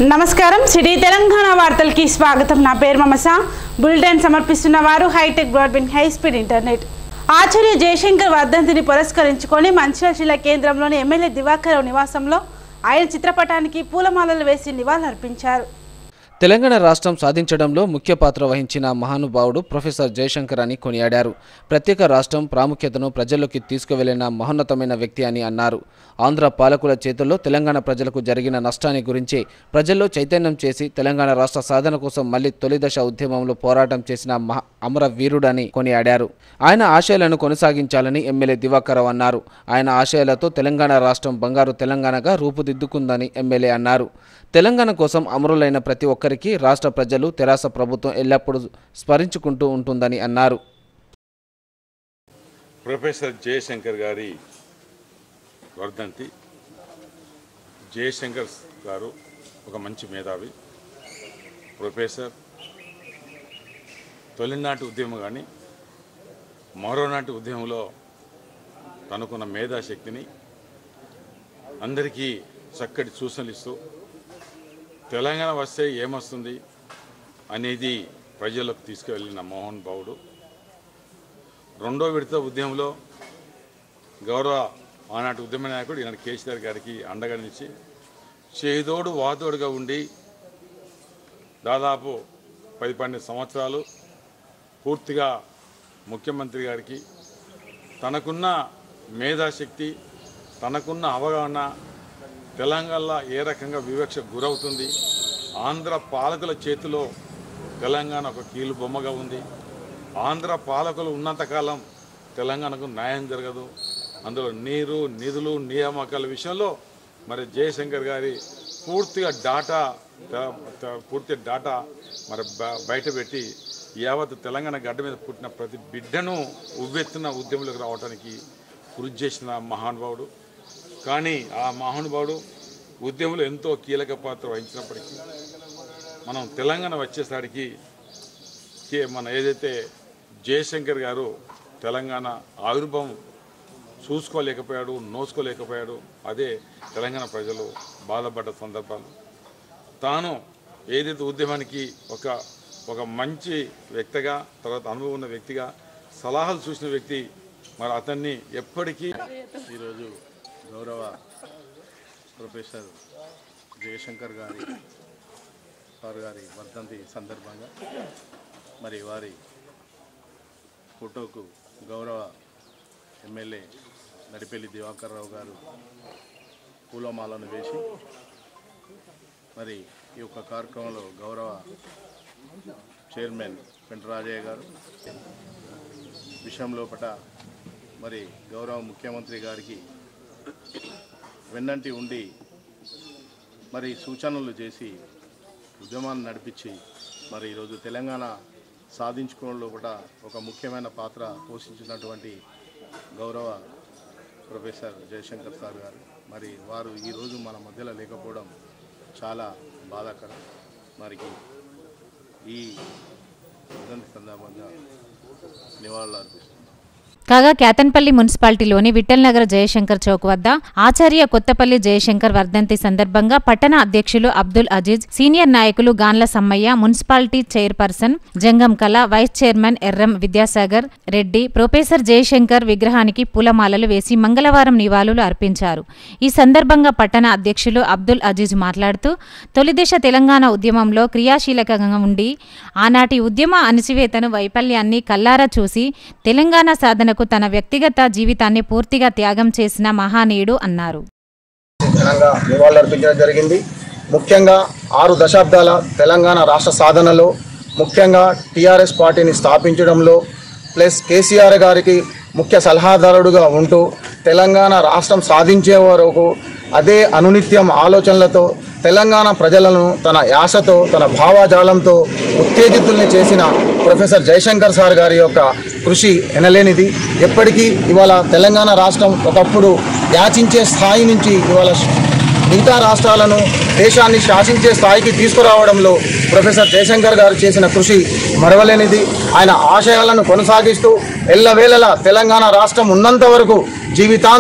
నమస్కారం సిటీ తెలంగాణ వార్తలకి స్వాగతం నా పేరు మమస బులెటిన్ సమర్పిస్తున్న వారు hi tech broadband high speed internet Acharya Jayashankar వర్ధంతిని పురస్కరించుకొని మంచిర్యాల జిల్లా కేంద్రంలోని ఎమ్మెల్యే దివాకర్ రావు నివాసంలో ఆయన చిత్రపటానికి పూలమాలలు వేసి నివాళులర్పించారు తెలంగాణ రాష్ట్రం సాధించడంలో ముఖ్య పాత్ర వహించిన మహానుభావుడు ప్రొఫెసర్ జయశంకర్ అని కొనియాడారు ప్రత్యేక రాష్ట్రం ప్రాముఖ్యతను ప్రజల్లోకి తీసుకువెళ్లిన మహోన్నతమైన వ్యక్తి అని అన్నారు ఆంధ్ర పాలకుల చేతుల్లో తెలంగాణ ప్రజలకు జరిగిన నష్టాన్ని గురించి ప్రజల్లో చైతన్యం చేసి తెలంగాణ రాష్ట్ర సాధన కోసం మళ్లీ తొలిదశ ఉద్యమంలో పోరాటం చేసిన మహా అమర వీరుడని కొనియాడారు ఆయన ఆశయాలను కొనసాగించాలని ఎమ్మెల్యే దివాకరావు అన్నారు ఆయన ఆశయాలతో తెలంగాణ రాష్ట్రం బంగారు తెలంగాణగా రూపుదిద్దుకుందని ఎమ్మెల్యే అన్నారు తెలంగాణ కోసం అమరులైన ప్రతి ఒక్కరికి రాష్ట్ర ప్రజలు తెరాస ప్రభుత్వం ఎల్లప్పుడూ స్మరించుకుంటూ ఉంటుందని అన్నారు ప్రొఫెసర్ జయశంకర్ గారి వర్ధంతి జయశంకర్ గారు ఒక మంచి మేధావి ప్రొఫెసర్ తొలినాటి ఉద్యమం కానీ మరోనాటి ఉద్యమంలో తనకున్న మేధాశక్తిని అందరికీ చక్కటి సూచనలు ఇస్తూ తెలంగాణ వస్తే ఏమొస్తుంది అనేది ప్రజలకు తీసుకువెళ్ళిన మోహన్ బావుడు రెండో విడత ఉద్యమంలో గౌరవ ఆనాటి ఉద్యమ నాయకుడు ఈనాడు కేసీఆర్ గారికి అండగా నిలిచి చేదోడు వాతోడుగా ఉండి దాదాపు పది పన్నెండు సంవత్సరాలు పూర్తిగా ముఖ్యమంత్రి గారికి తనకున్న మేధాశక్తి తనకున్న అవగాహన తెలంగాణలో ఏ రకంగా వివక్ష గురవుతుంది ఆంధ్ర పాలకుల చేతిలో తెలంగాణ ఒక కీలు బొమ్మగా ఉంది ఆంధ్ర పాలకులు ఉన్నంతకాలం తెలంగాణకు న్యాయం జరగదు అందులో నీరు నిధులు నియామకాల విషయంలో మరి జయశంకర్ గారి పూర్తిగా డాటా త- త- పూర్తి డాటా మరి బ- బయటపెట్టి యావత్ తెలంగాణ గడ్డ మీద పుట్టిన ప్రతి బిడ్డను ఉవ్వెత్తున ఉద్యమంలోకి రావడానికి కృషి చేసిన మహానుభావుడు కానీ ఆ మహానుభావుడు ఉద్యమంలో ఎంతో కీలక పాత్ర వహించినప్పటికీ మనం తెలంగాణ వచ్చేసరికి కే- మన ఏదైతే జయశంకర్ గారు తెలంగాణ ఆవిర్భావం చూసుకోలేకపోయాడు నోసుకోలేకపోయాడు అదే తెలంగాణ ప్రజలు బాధపడ్డ సందర్భాలు తాను ఏదైతే ఉద్యమానికి ఒక ఒక మంచి వ్యక్తిగా తర్వాత అనుభవం ఉన్న వ్యక్తిగా సలహాలు చూసిన వ్యక్తి మరి అతన్ని ఎప్పటికీ ఈరోజు గౌరవ ప్రొఫెసర్ జయశంకర్ గారి సార్ గారి వర్ధంతి సందర్భంగా మరి వారి ఫోటోకు గౌరవ ఎమ్మెల్యే నడిపెల్లి దివాకర్ రావు గారు పూలమాలను వేసి మరి ఈ యొక్క కార్యక్రమంలో గౌరవ చైర్మన్ వెంకటరాజయ్య గారు విషయం లోపట మరి గౌరవ ముఖ్యమంత్రి గారికి వెన్నంటి ఉండి మరి సూచనలు చేసి ఉద్యమాన్ని నడిపించి మరి ఈరోజు తెలంగాణ సాధించుకోవడంలో కూడా ఒక ముఖ్యమైన పాత్ర పోషించినటువంటి గౌరవ ప్రొఫెసర్ జయశంకర్ సార్ గారు మరి వారు ఈరోజు మన మధ్యలో లేకపోవడం చాలా బాధాకరం మరికి ఈ వర్ధంతి సందర్భంగా నివాళులు అర్పిస్తున్నాం కాగా కేతన్పల్లి మున్సిపాలిటీలోని విఠల్ నగర్ జయశంకర్ చౌక్ వద్ద ఆచార్య కొత్తపల్లి జయశంకర్ వర్ధంతి సందర్భంగా పట్టణ అధ్యక్షులు అబ్దుల్ అజీజ్ సీనియర్ నాయకులు Ganla Sammaiah municipality chairperson Jangam Kala vice chairman Erram Vidyasagar Reddy professor Jayashankar విగ్రహానికి పూలమాలలు వేసి మంగళవారం నివాళులు అర్పించారు ఈ సందర్భంగా పట్టణ అధ్యక్షులు అబ్దుల్ అజీజ్ మాట్లాడుతూ తొలిదశ తెలంగాణ ఉద్యమంలో క్రియాశీలకంగా ఉండి ఆనాటి ఉద్యమ అణచివేతను వైఫల్యాన్ని కల్లారా చూసి తెలంగాణ సాధనకు తన వ్యక్తిగత జీవితాన్ని పూర్తిగా త్యాగం చేసిన మహానీయుడు అన్నారు ఘనంగా నివాళులర్పించడం జరిగింది ముఖ్యంగా ఆరు దశాబ్దాల తెలంగాణ రాష్ట్ర సాధనలో ముఖ్యంగా టీఆర్ఎస్ పార్టీని స్థాపించడంలో ప్లస్ కేసీఆర్ గారికి ముఖ్య సలహాదారుడుగా ఉంటూ తెలంగాణ రాష్ట్రం సాధించే వరకు అదే అనునిత్యం ఆలోచనలతో తెలంగాణ ప్రజలను తన యాసతో తన భావాజాలంతో ఉత్తేజితుల్ని చేసిన ప్రొఫెసర్ జయశంకర్ సార్ గారి యొక్క కృషి ఎనలేనిది ఎప్పటికీ ఇవాళ తెలంగాణ రాష్ట్రం ఒకప్పుడు యాచించే స్థాయి నుంచి ఇవాళ మిగతా రాష్ట్రాలను దేశాన్ని శాసించే స్థాయికి తీసుకురావడంలో ప్రొఫెసర్ జయశంకర్ గారు చేసిన కృషి మరవలేనిది ఆయన ఆశయాలను కొనసాగిస్తూ ఎల్లవేళలా తెలంగాణ రాష్ట్రం ఉన్నంత వరకు జీవితాంతం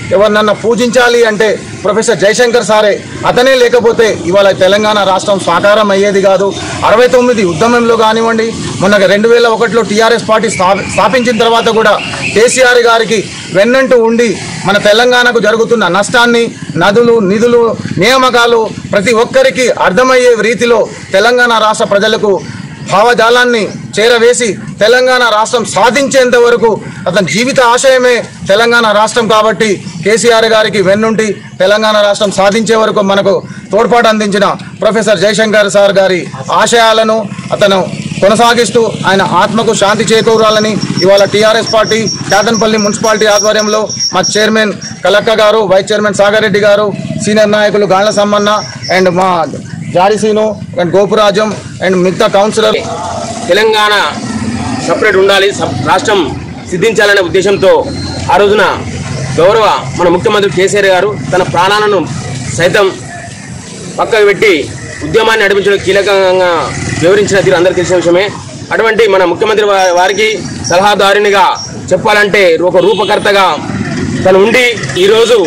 ఎవరినన్నా పూజించాలి అంటే ప్రొఫెసర్ జయశంకర్ సారే అతనే లేకపోతే ఇవాళ తెలంగాణ రాష్ట్రం సాకారం అయ్యేది కాదు అరవై తొమ్మిది ఉద్యమంలో కానివ్వండి మొన్న రెండు వేల ఒకటిలో టీఆర్ఎస్ పార్టీ స్థా- స్థాపించిన తర్వాత కూడా కేసీఆర్ గారికి వెన్నంటూ ఉండి మన తెలంగాణకు జరుగుతున్న నష్టాన్ని నదులు నిధులు నియామకాలు ప్రతి ఒక్కరికి అర్థమయ్యే రీతిలో తెలంగాణ రాష్ట్ర ప్రజలకు భావజాలాన్ని చేరవేసి తెలంగాణ రాష్ట్రం సాధించేంత వరకు అతని జీవిత ఆశయమే తెలంగాణ రాష్ట్రం కాబట్టి కేసీఆర్ గారికి వెన్నుంటి తెలంగాణ రాష్ట్రం సాధించే వరకు మనకు తోడ్పాటు అందించిన ప్రొఫెసర్ జయశంకర్ సార్ గారి ఆశయాలను అతను కొనసాగిస్తూ ఆయన ఆత్మకు శాంతి చేకూరాలని ఇవాళ టీఆర్ఎస్ పార్టీ కేతన్పల్లి మున్సిపాలిటీ ఆధ్వర్యంలో మా చైర్మన్ కలక్క గారు వైస్ చైర్మన్ సాగర్ రెడ్డి గారు సీనియర్ నాయకులు గాళ్ల సమ్మన్న అండ్ మా జారిసీను అండ్ గోపురాజం అండ్ మిగతా కౌన్సిలర్ తెలంగాణ సపరేట్ ఉండాలి సప్- రాష్ట్రం సిద్ధించాలనే ఉద్దేశంతో ఆ రోజున గౌరవ మన ముఖ్యమంత్రి కేసీఆర్ గారు తన ప్రాణాలను సైతం పక్కకు పెట్టి ఉద్యమాన్ని నడిపించడం కీలకంగా వివరించిన తీరు అందరికీ తెలిసిన విషయమే అటువంటి మన ముఖ్యమంత్రి వా- వారికి సలహాదారునిగా చెప్పాలంటే ఒక రూపకర్తగా తను ఉండి ఈరోజు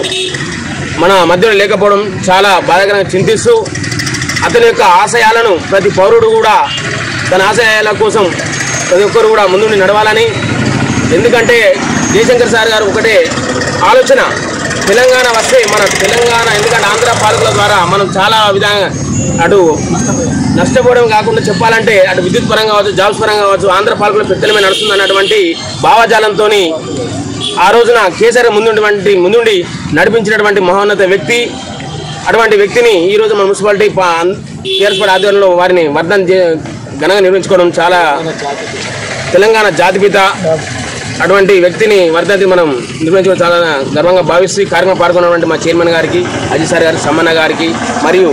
మన మధ్యలో లేకపోవడం చాలా బాధాకరంగా చింతిస్తూ అతని యొక్క ఆశయాలను ప్రతి పౌరుడు కూడా తన ఆశయాల కోసం ప్రతి ఒక్కరు కూడా ముందుండి నడవాలని ఎందుకంటే జయశంకర్ సార్ గారు ఒకటే ఆలోచన తెలంగాణ వస్తే మన తెలంగాణ ఎందుకంటే ఆంధ్ర పాలకుల ద్వారా మనం చాలా విధంగా అటు నష్టపోవడం కాకుండా చెప్పాలంటే అటు విద్యుత్ పరంగా కావచ్చు జాబ్స్ పరంగా కావచ్చు ఆంధ్ర పాలకుల పెద్దలమే నడుస్తుంది అన్నటువంటి భావజాలంతో ఆ రోజున కేసీఆర్ ముందుండి ముందుండి నడిపించినటువంటి మహోన్నత వ్యక్తి అటువంటి వ్యక్తిని ఈ రోజు మన మున్సిపాలిటీ టీఆర్ఎస్ పార్టీ ఆధ్వర్యంలో వారిని వర్ధన్ చే- ఘనంగా నిర్వహించుకోవడం చాలా తెలంగాణ జాతిపిత అటువంటి వ్యక్తిని వర్ధంతి మనం నిర్వహించడం చాలా గర్వంగా భావిస్తూ ఈ కార్యక్రమం పాల్గొన్నటువంటి మా చైర్మన్ గారికి అజిత్ సార్ గారికి సమ్మన్న గారికి మరియు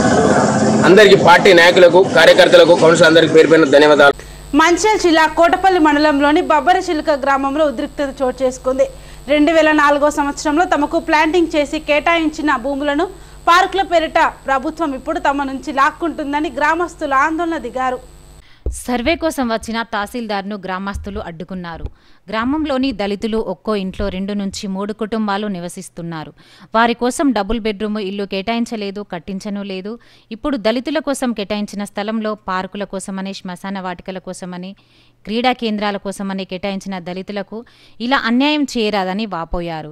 అందరికీ పార్టీ నాయకులకు కార్యకర్తలకు కౌన్సిల్ అందరికీ పేరు పేరున ధన్యవాదాలు మంచిర్యాల జిల్లా కోటపల్లి మండలంలోని బబ్బరచిలుక గ్రామంలో ఉద్రిక్తత చోటు చేసుకుంది రెండు వేల నాలుగో సంవత్సరంలో తమకు ప్లాంటింగ్ చేసి కేటాయించిన భూములను పార్కుల పేరిట ప్రభుత్వం ఇప్పుడు తమ నుంచి లాక్కుంటుందని గ్రామస్తులు ఆందోళన దిగారు సర్వే కోసం వచ్చిన తహసీల్దార్ను గ్రామస్తులు అడ్డుకున్నారు గ్రామంలోని దళితులు ఒక్కో ఇంట్లో రెండు నుంచి మూడు కుటుంబాలు నివసిస్తున్నారు వారి కోసం డబుల్ బెడ్రూమ్ ఇల్లు కేటాయించలేదు కట్టించను లేదు ఇప్పుడు దళితుల కోసం కేటాయించిన స్థలంలో పార్కుల కోసమని శ్మశాన వాటికల కోసమని క్రీడా కేంద్రాల కోసమని కేటాయించిన దళితులకు ఇలా అన్యాయం చేయరాదని వాపోయారు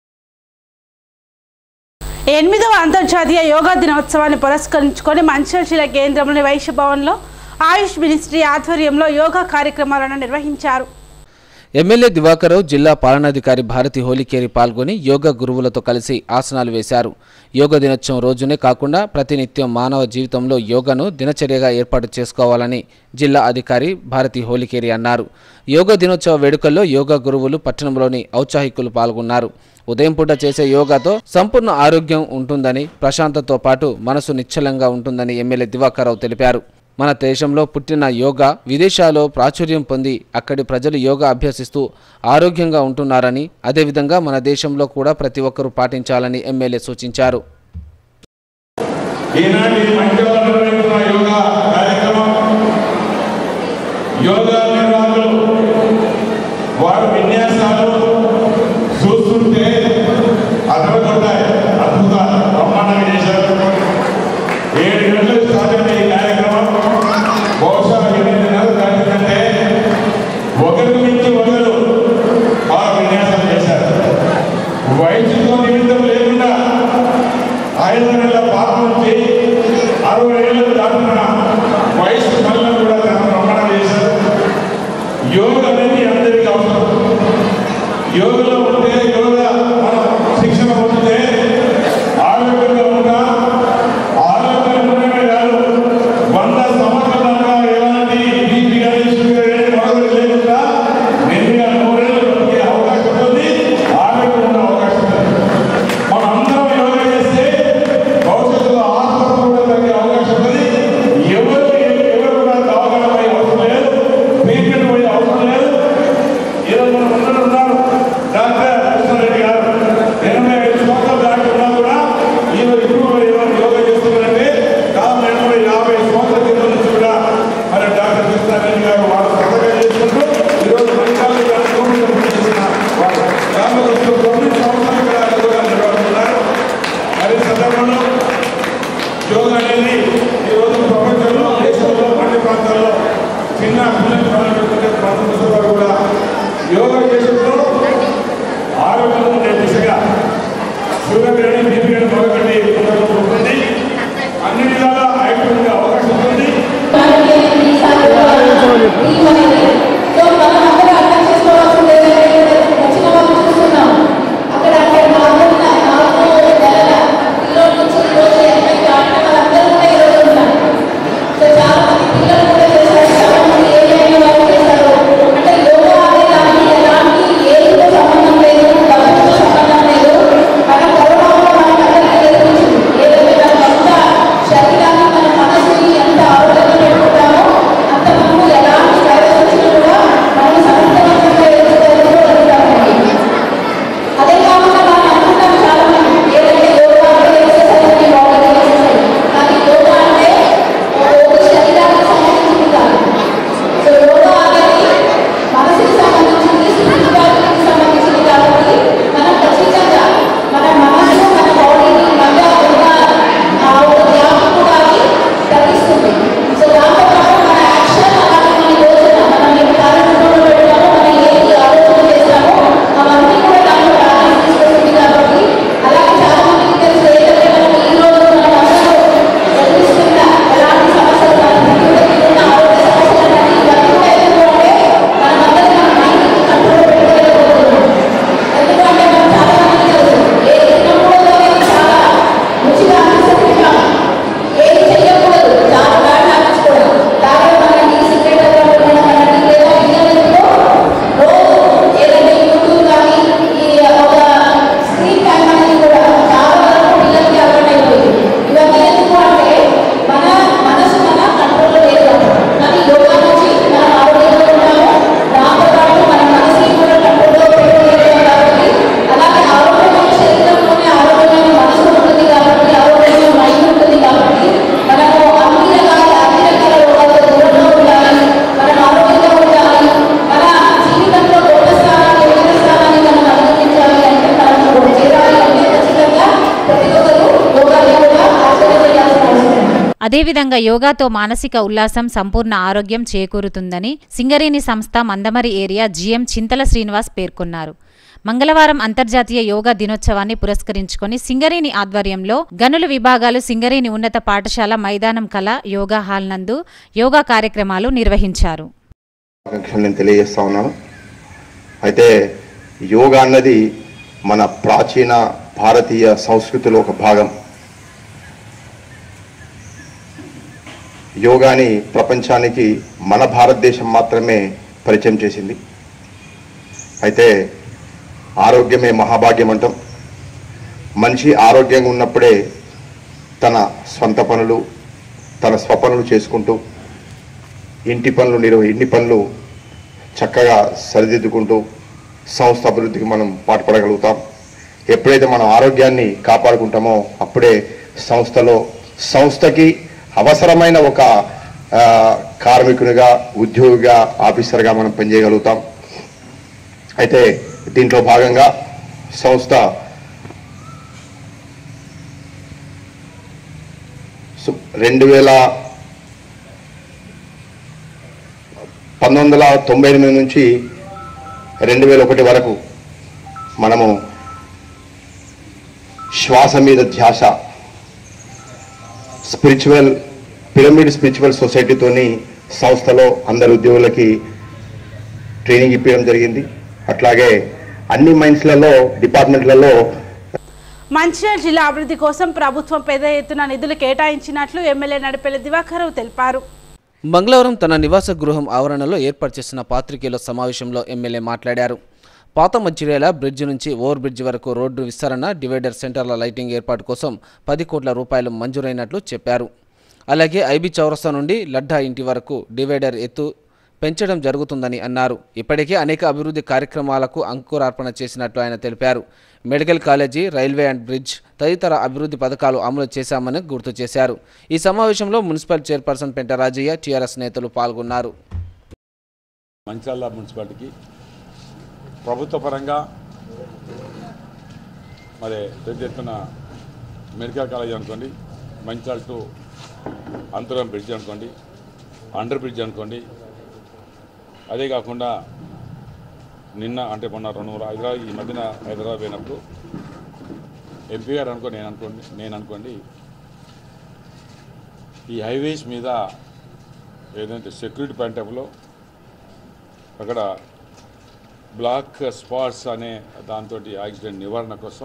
ఎనిమిదవ అంతర్జాతీయ యోగా దినోత్సవాన్ని పురస్కరించుకొని మంచిర్యాల జిల్లా కేంద్రంలోని వైశ్య భవన్లో ఆయుష్ మినిస్ట్రీ ఆధ్వర్యంలో యోగా కార్యక్రమాలను నిర్వహించారు ఎమ్మెల్యే దివాకరావు జిల్లా పాలనాధికారి భారతి హోలికేరి పాల్గొని యోగా గురువులతో కలిసి ఆసనాలు వేశారు యోగా దినోత్సవం రోజునే కాకుండా ప్రతినిత్యం మానవ జీవితంలో యోగాను దినచర్యగా ఏర్పాటు చేసుకోవాలని జిల్లా అధికారి భారతి హోలికేరి అన్నారు యోగా దినోత్సవ వేడుకల్లో యోగా గురువులు పట్టణంలోని ఔత్సాహికులు పాల్గొన్నారు ఉదయం పూట చేసే యోగాతో సంపూర్ణ ఆరోగ్యం ఉంటుందని ప్రశాంతతో పాటు మనసు నిశ్చలంగా ఉంటుందని ఎమ్మెల్యే దివాకరావు తెలిపారు మన దేశంలో పుట్టిన యోగా విదేశాల్లో ప్రాచుర్యం పొంది అక్కడి ప్రజలు యోగా అభ్యసిస్తూ ఆరోగ్యంగా ఉంటున్నారని అదేవిధంగా మన దేశంలో కూడా ప్రతి ఒక్కరూ పాటించాలని ఎమ్మెల్యే సూచించారు ఈనాటి మంచిగా నిర్వహిస్తున్న యోగా కార్యక్రమం యోగా నిర్వాహకులు వారి విన్యాసాలు చూస్తుంటే అద్భుతాయి అద్భుతాలు బ్రహ్మాండంగా చేశారు ఏడు గంటలు స్టార్ట్ అయిన ఈ కార్యక్రమం బహుశా ఎనిమిది నెలలు దాటిందంటే ఒకరికి మించి ఒకరు బాగా విన్యాసం చేశారు వయసుతో నిమిత్తం లేకుండా ఐదు నెలల పాప నుంచి అరవై ఏళ్ళకు దాటుతున్న అదేవిధంగా యోగాతో మానసిక ఉల్లాసం సంపూర్ణ ఆరోగ్యం చేకూరుతుందని సింగరేణి సంస్థ మందమరి ఏరియా జీఎం చింతల శ్రీనివాస్ పేర్కొన్నారు మంగళవారం అంతర్జాతీయ యోగా దినోత్సవాన్ని పురస్కరించుకొని సింగరేణి ఆధ్వర్యంలో గనుల విభాగాలు సింగరేణి ఉన్నత పాఠశాల మైదానం కళ యోగా హాల్ నందు యోగా కార్యక్రమాలు నిర్వహించారు ఆకాంక్షలు నేను తెలియజేస్తా ఉన్నాను అయితే యోగా అన్నది మన ప్రాచీన భారతీయ సంస్కృతిలో ఒక భాగం యోగాని ప్రపంచానికి మన భారతదేశం మాత్రమే పరిచయం చేసింది అయితే ఆరోగ్యమే మహాభాగ్యం అంటాం మనిషి ఆరోగ్యంగా ఉన్నప్పుడే తన స్వంత పనులు తన స్వపనులు చేసుకుంటూ ఇంటి పనులు నిర్వ ఇంటి పనులు చక్కగా సరిదిద్దుకుంటూ సంస్థ అభివృద్ధికి మనం పాటుపడగలుగుతాం ఎప్పుడైతే మనం ఆరోగ్యాన్ని కాపాడుకుంటామో అప్పుడే సంస్థలో సంస్థకి అవసరమైన ఒక ఆ, కార్మికునిగా ఉద్యోగిగా ఆఫీసర్గా మనం పనిచేయగలుగుతాం అయితే దీంట్లో భాగంగా సంస్థ సు- రెండు వేల పంతొమ్మిది వందల తొంభై ఎనిమిది నుంచి రెండు వేల ఒకటి వరకు మనము శ్వాస మీద ధ్యాస స్పిరిచువల్ పిరమిడ్ స్పిరిచువల్ సొసైటీతోని సంస్థలో అందరు ఉద్యోగులకి ట్రైనింగ్ ఇప్పించడం జరిగింది అట్లాగే అన్ని మైన్స్లలో డిపార్ట్మెంట్లలో మంచిర్యాల జిల్లా అభివృద్ధి కోసం ప్రభుత్వం పెద్ద ఎత్తున నిధులు కేటాయించినట్లు ఎమ్మెల్యే నడిపెల్లి దివాకరరావు తెలిపారు మంగళవారం తన నివాస గృహం ఆవరణలో ఏర్పాటు చేసిన పాత్రికేయుల సమావేశంలో ఎమ్మెల్యే మాట్లాడారు పాత మంచిర్యాల బ్రిడ్జ్ నుంచి ఓవర్ బ్రిడ్జ్ వరకు రోడ్డు విస్తరణ డివైడర్ సెంటర్ల లైటింగ్ ఏర్పాటు కోసం పది కోట్ల రూపాయలు మంజూరైనట్లు చెప్పారు అలాగే ఐబీ చౌరస్తా నుండి లడ్డా ఇంటి వరకు డివైడర్ ఎత్తు పెంచడం జరుగుతుందని అన్నారు ఇప్పటికే అనేక అభివృద్ధి కార్యక్రమాలకు అంకురార్పణ చేసినట్లు ఆయన తెలిపారు medical college railway and bridge తదితర అభివృద్ధి పథకాలు అమలు చేశామని గుర్తు చేశారు ఈ సమావేశంలో మున్సిపల్ చైర్పర్సన్ పెంటరాజయ్య టీఆర్ఎస్ నేతలు పాల్గొన్నారు మంచిర్యాల మున్సిపాలిటీకి ప్రభుత్వ పరంగా మరి పెద్ద ఎత్తున మెడికల్ కాలేజ్ అనుకోండి మంచిర్యాల టు అంతరం బ్రిడ్జ్ అనుకోండి అండర్ బ్రిడ్జ్ అనుకోండి అదే కాకుండా నిన్న అంటే మొన్న రెండు మూడు హైదరాబాద్ ఈ మధ్యన హైదరాబాద్ పోయినప్పుడు ఎంపీ గారు అనుకో నేను అనుకోండి నేను అనుకోండి ఈ హైవేస్ మీద ఏదంటే సెక్యూరిటీ పాయింట్ ఆఫ్లో అక్కడ బ్లాక్ స్పాట్స్ అనే దాంతో యాక్సిడెంట్ నివారణ కోసం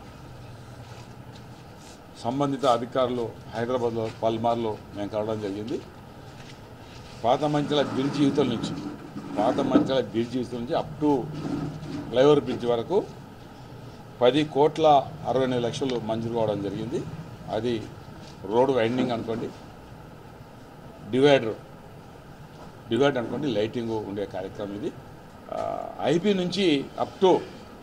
సంబంధిత అధికారులు హైదరాబాద్లో పల్మార్లో మేము కలవడం జరిగింది పాత మంచాల బ్రిడ్జ్ యువతల నుంచి పాత మంచాల బ్రిడ్జ్ యువతల నుంచి అప్ టు ఫ్లైఓవర్ బ్రిడ్జ్ వరకు పది కోట్ల అరవై ఎనిమిది లక్షలు మంజూరు కావడం జరిగింది అది రోడ్ వైండింగ్ అనుకోండి డివైడర్ డివైడ్ అనుకోండి లైటింగ్ ఉండే కార్యక్రమం ఇది ఐపీ నుంచి అప్ టు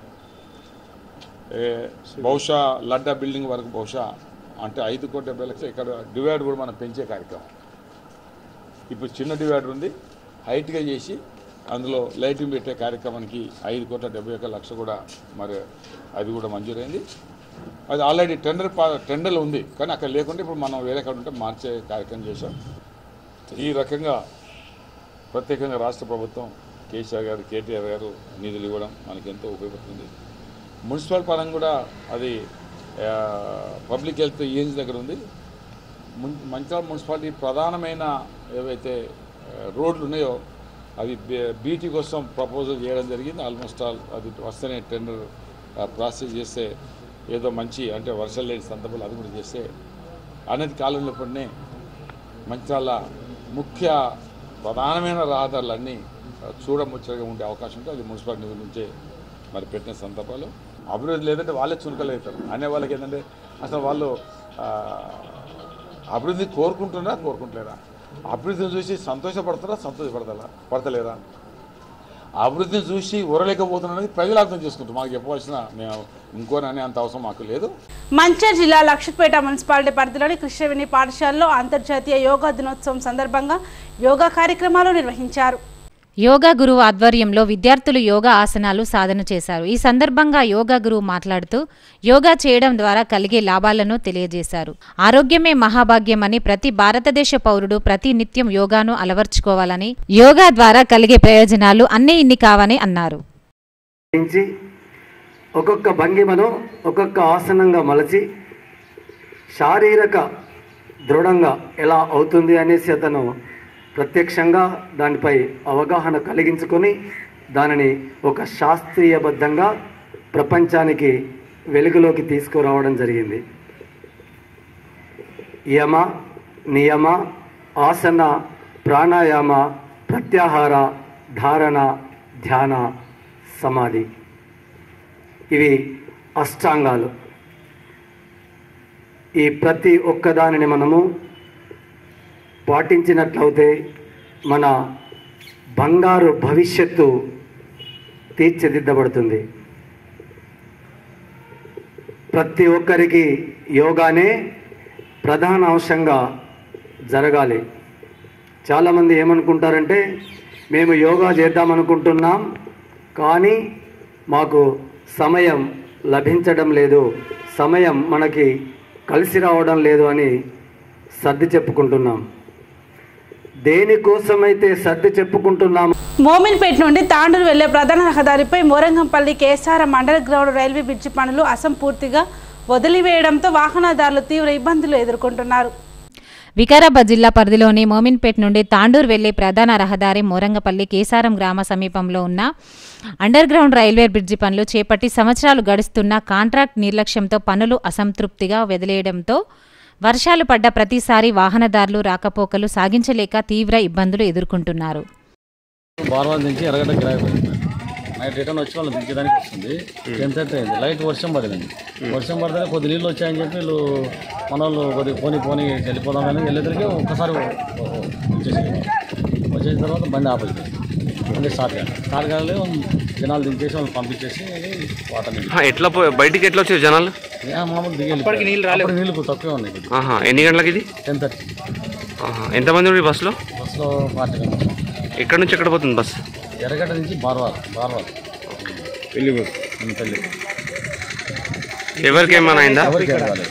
ఏ, బహుశా లడ్డా బిల్డింగ్ వరకు బహుశా అంటే ఐదు కోట్ల డెబ్బై లక్షలు ఇక్కడ డివైడ్ కూడా మనం పెంచే కార్యక్రమం ఇప్పుడు చిన్న డివైడర్ ఉంది హైట్గా చేసి అందులో లైటింగ్ పెట్టే కార్యక్రమానికి ఐదు కోట్ల డెబ్బై ఒక్క లక్ష కూడా మరి అది కూడా మంజూరైంది అది ఆల్రెడీ టెండర్ పా- టెండర్లు ఉంది కానీ అక్కడ లేకుంటే ఇప్పుడు మనం వేరే కాడ ఉంటే మార్చే కార్యక్రమం చేశాం ఈ రకంగా ప్రత్యేకంగా రాష్ట్ర ప్రభుత్వం కేసీఆర్ గారు కేటీఆర్ గారు నిధులు ఇవ్వడం మనకి ఎంతో ఉపయోగపడుతుంది మున్సిపల్ పరంగా కూడా అది ఆ, పబ్లిక్ హెల్త్ ఈఎన్జీ దగ్గర ఉంది మున్ మంచిర్యాల మున్సిపాలిటీ ప్రధానమైన ఏవైతే ఆ, రోడ్లు ఉన్నాయో అవి బీ- బీటీ కోసం ప్రపోజల్ చేయడం జరిగింది ఆల్మోస్ట్ ఆల్ అది వస్తేనే టెండర్ ఆ, ప్రాసెస్ చేస్తే ఏదో మంచి అంటే వర్షాలు లేని సందర్భాలు అది కూడా చేస్తే అనేది కాలంలో పడినే మంచిర్యాల ముఖ్య ప్రధానమైన రహదారులన్నీ ఆ, చూడముచ్చటగా ఉండే అవకాశం ఉంటే అది మున్సిపాలిటీ నిధుల నుంచే మరి పెట్టిన సందర్భాలు అభివృద్ధి లేదంటే వాళ్ళే చురుకలు అవుతారు అనే వాళ్ళకి ఏంటంటే అసలు వాళ్ళు ఆ, అభివృద్ధి కోరుకుంటున్నారా కోరుకుంటలేరా అభివృద్ధిని చూసి సంతోషపడతారా సంతోషపడతారా పడతలేరా అభివృద్ధిని చూసి ఊరలేకపోతున్నారని ప్రజలు అర్థం చేసుకుంటారు మాకు చెప్పవలసిన మేము ఇంకోననే అంత అవసరం మాకు లేదు మంచిర్యాల జిల్లా లక్షపేట మున్సిపాలిటీ పరిధిలోని కృష్ణవేణి పాఠశాలలో అంతర్జాతీయ యోగా దినోత్సవం సందర్భంగా యోగా కార్యక్రమాలు నిర్వహించారు యోగా గురువు ఆధ్వర్యంలో విద్యార్థులు యోగా ఆసనాలు సాధన చేశారు ఈ సందర్భంగా యోగా గురువు మాట్లాడుతూ యోగా చేయడం ద్వారా కలిగే లాభాలను తెలియజేశారు ఆరోగ్యమే మహాభాగ్యమని ప్రతి భారతదేశ పౌరుడు ప్రతి నిత్యం యోగాను అలవర్చుకోవాలని యోగా ద్వారా కలిగే ప్రయోజనాలు అన్నీ ఇన్ని కావని అన్నారు నుంచి ఒక్కొక్క భంగిమను ఒక్కొక్క ఆసనంగా మలచి శారీరక దృఢంగా ఎలా అవుతుంది అనేసి అతను ప్రత్యక్షంగా దానిపై అవగాహన కలిగించుకొని దానిని ఒక శాస్త్రీయబద్ధంగా ప్రపంచానికి వెలుగులోకి తీసుకురావడం జరిగింది యమ నియమ ఆసన ప్రాణాయామ ప్రత్యాహార ధారణ ధ్యాన సమాధి ఇవి అష్టాంగాలు ఈ ప్రతి ఒక్కదానిని మనము పాటించినట్లయితే మన బంగారు భవిష్యత్తు తీర్చిదిద్దబడుతుంది ప్రతి ఒక్కరికి యోగానే ప్రధాన అంశంగా జరగాలి చాలామంది ఏమనుకుంటారంటే మేము యోగా చేద్దామనుకుంటున్నాం కానీ మాకు సమయం లభించడం లేదు సమయం మనకి కలిసి రావడం లేదు అని సర్ది చెప్పుకుంటున్నాం దేనికోసమైతే సర్ది చెప్పుకుంటున్నాము మోమిన్పేట నుండి తాండూరు వెళ్లే ప్రధాన రహదారిపై Morangampalli Kesaram underground railway bridge పనులు అసంపూర్తిగా వదిలివేయడంతో వాహనదారులు తీవ్ర ఇబ్బందులు ఎదుర్కొంటున్నారు వికారాబాద్ జిల్లా పరిధిలోని మోమిన్పేట్ నుండి తాండూర్ వెళ్లే ప్రధాన రహదారి మోరంగపల్లి కేసారం గ్రామ సమీపంలో ఉన్న అండర్ గ్రౌండ్ రైల్వే బ్రిడ్జి పనులు చేపట్టి సంవత్సరాలు గడుస్తున్న కాంట్రాక్ట్ నిర్లక్ష్యంతో పనులు అసంతృప్తిగా వదిలేయడంతో వర్షాలు పడ్డ ప్రతిసారి వాహనదారులు రాకపోకలు సాగించలేక తీవ్ర ఇబ్బందులు ఎదుర్కొంటున్నారు బార్వాల్ నుంచి ఎర్రగడ్డ కిరాయి పడింది నైట్ రిటర్న్ వచ్చి వాళ్ళు దించడానికి వస్తుంది టెన్ థర్టీ అయింది లైట్ వర్షం పడింది వర్షం పడితే కొద్ది నీళ్ళు వచ్చాయని చెప్పి వీళ్ళు మన వాళ్ళు కొద్దిగా పోనీ పోనీ వెళ్ళిపోదాం కానీ వెళ్ళేసరికి ఒక్కసారి వచ్చేసి వచ్చేసిన తర్వాత బండి ఆపేసి బండి స్టార్ట్ కాదు స్టార్ట్ కాలే జనాలు దించేసి వాళ్ళు పంపించేసి వాటర్ ఆ, ఎట్లా పో బయటికి ఎట్లా వచ్చారు జనాలు ఏ మామూలు దిగి అప్పటికి నీళ్ళు రాలేవు? అప్పుడు నీళ్ళు తక్కువే ఉన్నాయి కొద్దిగా. ఆహా ఎన్ని గంటలకి ఇది టెన్ థర్టీ ఆహా ఎంతమంది ఉన్నారు ఈ బస్సులో బస్సులో పార్టీ మెంబర్స్ ఎక్కడి నుంచి ఎక్కడ పోతుంది బస్ ఎర్రగడ్డ నుంచి బార్వాల్ బార్వాల్ పెళ్లి పెళ్ళి ఎవరికి ఏమైనా అయిందా ఎవరికేం కాలేదు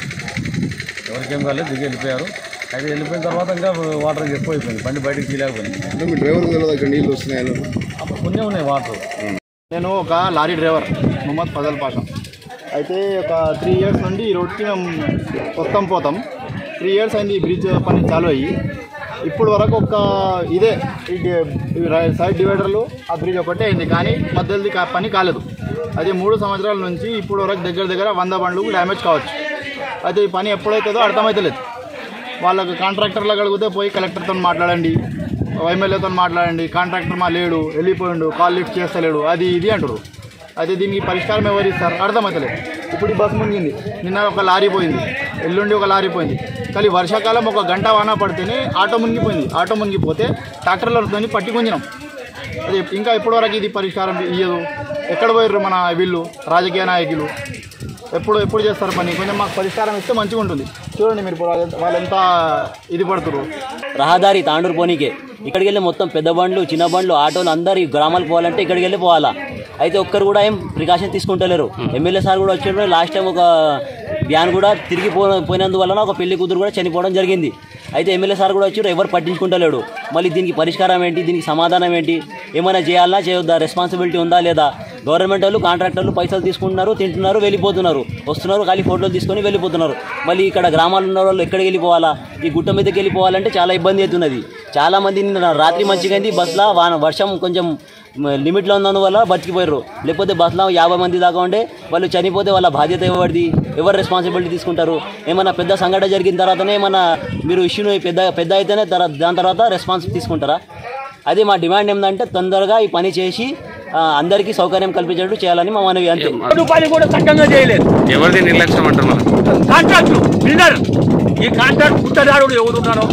ఎవరికేం కాలేదు దిగి వెళ్ళిపోయారు అయితే వెళ్ళిపోయిన తర్వాత ఇంకా వాటర్ ఎక్కువ అయిపోయింది బండి బయటకు తీయలేకపోయింది మీ డ్రైవర్ తెలియదు ఇక్కడ నీళ్ళు వస్తున్నాయి అప్పుడు కొన్ని ఉన్నాయి వాటర్ నేను ఒక లారీ డ్రైవర్ మొహమ్మద్ ఫజల్ పాషా అయితే ఒక త్రీ ఇయర్స్ నుండి ఈ రోడ్కి మేము వస్తాం పోతాం త్రీ ఇయర్స్ అయింది ఈ బ్రిడ్జ్ పని చాలు అయ్యి ఇప్పుడు వరకు ఒక ఇదే ఈ డి- ఈ రై- సైడ్ డివైడర్లు ఆ బ్రిడ్జ్ ఒకటే అయింది కానీ మధ్యది కా- పని కాలేదు అది మూడు సంవత్సరాల నుంచి ఇప్పుడు వరకు దగ్గర దగ్గర వంద బండ్లు డ్యామేజ్ కావచ్చు అయితే ఈ పని ఎప్పుడైతుందో అర్థమవుతలేదు వాళ్ళకు కాంట్రాక్టర్లకు అడిగితే పోయి కలెక్టర్తో మాట్లాడండి ఎమ్మెల్యేతో మాట్లాడండి కాంట్రాక్టర్ మా లేడు వెళ్ళిపోయిండు కాల్ లిఫ్ట్ చేస్తలేడు అది ఇది అంటారు అయితే దీనికి పరిష్కారం ఎవరు ఇస్తారు అర్థమవుతలేదు ఇప్పుడు ఈ బస్సు మునిగింది నిన్న ఒక లారీ పోయింది ఎల్లుండి ఒక లారీ పోయింది కానీ వర్షాకాలం ఒక గంట వాన పడితేనే ఆటో మునిగిపోయింది ఆటో మునిగిపోతే ట్రాక్టర్లతో పట్టి కొంచినాం అది ఇంకా ఇప్పటివరకు ఇది పరిష్కారం ఇయ్యదు ఎక్కడ పోయారు మన వీళ్ళు రాజకీయ నాయకులు ఎప్పుడు ఎప్పుడు చేస్తారు పని కొంచెం మాకు పరిష్కారం ఇస్తే మంచిగా ఉంటుంది చూడండి మీరు ఇప్పుడు వాళ్ళెంత- వాళ్ళెంత ఇది పడుతున్నారు రహదారి తాండూరు పోనీకే ఇక్కడికి వెళ్ళి మొత్తం పెద్ద బండ్లు చిన్న బండ్లు ఆటోలు అందరు ఈ గ్రామాలకు పోవాలంటే ఇక్కడికి వెళ్ళి పోవాలా అయితే ఒక్కరు కూడా ఏం ప్రికాషన్ తీసుకుంటలేరు ఎమ్మెల్యే సార్ కూడా వచ్చారు లాస్ట్ టైం ఒక వ్యాన్ కూడా తిరిగి పో పోయినందువలన ఒక పెళ్లి కూతురు కూడా చనిపోవడం జరిగింది అయితే ఎమ్మెల్యే సార్ కూడా వచ్చారు ఎవరు పట్టించుకుంటలేడు మళ్ళీ దీనికి పరిష్కారం ఏంటి దీనికి సమాధానం ఏంటి ఏమైనా చేయాలా చేయొద్దా రెస్పాన్సిబిలిటీ ఉందా లేదా గవర్నమెంట్ వాళ్ళు కాంట్రాక్టర్లు పైసలు తీసుకుంటున్నారు తింటున్నారు వెళ్ళిపోతున్నారు వస్తున్నారు ఖాళీ ఫోటోలు తీసుకొని వెళ్ళిపోతున్నారు మళ్ళీ ఇక్కడ గ్రామాలు ఉన్న వాళ్ళు ఎక్కడికి వెళ్ళిపోవాలా ఈ గుట్ట మీదకి వెళ్ళిపోవాలంటే చాలా ఇబ్బంది అవుతున్నది చాలా మంది నిన్న రాత్రి మంచిగా అయింది బస్సులో వాన వర్షం కొంచెం మ- లిమిట్లో ఉన్నందువల్ల బతికిపోయారు లేకపోతే బస్సులో యాభై మంది దాకా ఉండే వాళ్ళు చనిపోతే వాళ్ళ బాధ్యత ఎవరిది ఎవరు రెస్పాన్సిబిలిటీ తీసుకుంటారు ఏమైనా పెద్ద సంఘటన జరిగిన తర్వాతనే ఏమైనా మీరు ఇష్యూని పెద్ద పెద్ద అయితేనే తర్వా- దాని తర్వాత రెస్పాన్స్ తీసుకుంటారా అది మా డిమాండ్ ఏంటంటే తొందరగా ఈ పని చేసి ఆ, అందరికీ సౌకర్యం కల్పించేట్టు చేయాలని మా మనవి అంతే రూపాయలు కూడా చక్కగా చేయలేదు ఎవరిది నిర్లక్ష్యం అంటారు మనం కాంట్రాక్ట్ బిల్డర్ ఈ కాంట్రాక్ట్ పుట్టదారుడు ఎవరున్నారో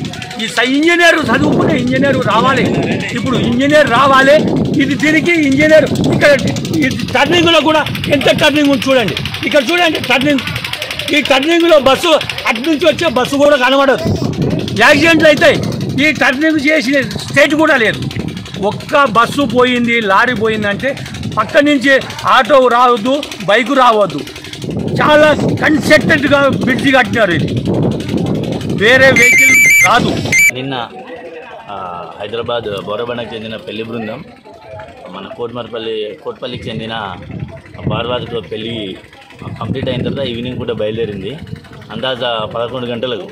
ఈ స- ఇంజనీర్ చదువుకునే ఇంజనీర్ రావాలి ఇప్పుడు ఇంజనీర్ రావాలి ఇది దీనికి ఇంజనీర్ ఇక్కడ ఈ టర్నింగ్ లో కూడా ఎంత టర్నింగ్ ఉంది చూడండి ఇక్కడ చూడండి టర్నింగ్ ఈ టర్నింగ్ లో బస్సు అటు నుంచి వచ్చే బస్సు కూడా కనబడదు యాక్సిడెంట్లు అవుతాయి ఈ టర్నింగ్ చేసిన స్టేట్ కూడా లేదు ఒక్క బస్సు పోయింది లారీ పోయిందంటే పక్క నుంచి ఆటో రావద్దు బైకు రావద్దు చాలా కన్సెప్టెడ్గా బ్రిడ్జి కట్టినారు ఇది వేరే వెహికల్ రాదు నిన్న ఆ, హైదరాబాద్ బోరబండకు చెందిన పెళ్లి బృందం మన కోట్మరపల్లి కోట్పల్లికి చెందిన బార్వాజ్తో పెళ్లి కంప్లీట్ అయిన తర్వాత ఈవినింగ్ కూడా బయలుదేరింది అందాజ పదకొండు గంటలకు